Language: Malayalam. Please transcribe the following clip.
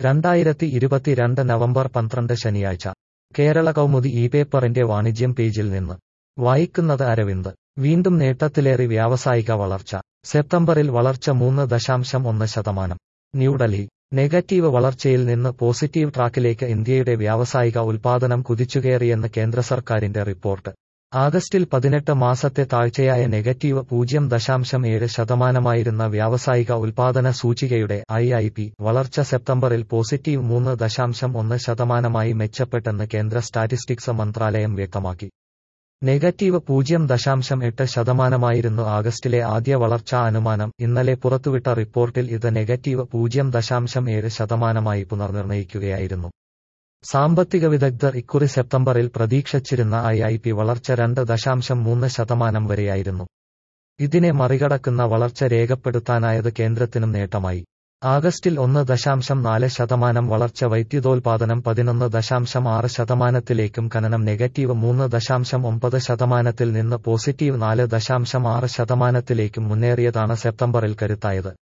രണ്ടായിരത്തി ഇരുപത്തിരണ്ട് നവംബർ പന്ത്രണ്ട് ശനിയാഴ്ച കേരള കൗമുദി ഈ പേപ്പറിന്റെ വാണിജ്യം പേജിൽ നിന്ന് വായിക്കുന്നത് അരവിന്ദ് വീണ്ടും നേട്ടത്തിലേറി വ്യാവസായിക വളർച്ച സെപ്റ്റംബറിൽ വളർച്ച മൂന്ന് ദശാംശം ഒന്ന് ശതമാനം ന്യൂഡൽഹി നെഗറ്റീവ് വളർച്ചയിൽ നിന്ന് പോസിറ്റീവ് ട്രാക്കിലേക്ക് ഇന്ത്യയുടെ വ്യാവസായിക ഉൽപാദനം കുതിച്ചുകയറിയെന്ന് കേന്ദ്ര സർക്കാരിന്റെ റിപ്പോർട്ട് ആഗസ്റ്റിൽ പതിനെട്ട് മാസത്തെ താഴ്ചയായ നെഗറ്റീവ് പൂജ്യം ദശാംശം ഏഴ് ശതമാനമായിരുന്ന വ്യാവസായിക ഉൽപാദന സൂചികയുടെ ഐ ഐ പി വളർച്ച സെപ്റ്റംബറിൽ പോസിറ്റീവ് മൂന്ന് ദശാംശം ഒന്ന് ശതമാനമായി മെച്ചപ്പെട്ടെന്ന് കേന്ദ്ര സ്റ്റാറ്റിസ്റ്റിക്സ് മന്ത്രാലയം വ്യക്തമാക്കി നെഗറ്റീവ് പൂജ്യം ദശാംശം എട്ട് ശതമാനമായിരുന്നു ആഗസ്റ്റിലെ ആദ്യ വളർച്ചാ അനുമാനം ഇന്നലെ പുറത്തുവിട്ട റിപ്പോർട്ടിൽ ഇത് നെഗറ്റീവ് പൂജ്യം ദശാംശം ഏഴ് ശതമാനമായി പുനർനിർണയിക്കുകയായിരുന്നു സാമ്പത്തിക വിദഗ്ധർ ഇക്കുറി സെപ്റ്റംബറിൽ പ്രതീക്ഷിച്ചിരുന്ന ഐ ഐ പി വളർച്ച രണ്ട് ദശാംശം മൂന്ന് ശതമാനം വരെയായിരുന്നു ഇതിനെ മറികടക്കുന്ന വളർച്ച രേഖപ്പെടുത്താനായത് കേന്ദ്രത്തിനും നേട്ടമായി ആഗസ്റ്റിൽ ഒന്ന് ദശാംശം നാല് ശതമാനം വളർച്ച വൈദ്യുതോൽപാദനം പതിനൊന്ന് ദശാംശം ആറ് ശതമാനത്തിലേക്കും ഖനനം നെഗറ്റീവ് മൂന്ന് ദശാംശം ഒമ്പത് ശതമാനത്തിൽ നിന്ന് പോസിറ്റീവ് നാല് ദശാംശം ആറ് ശതമാനത്തിലേക്കും മുന്നേറിയതാണ് സെപ്റ്റംബറിൽ കരുത്തായത്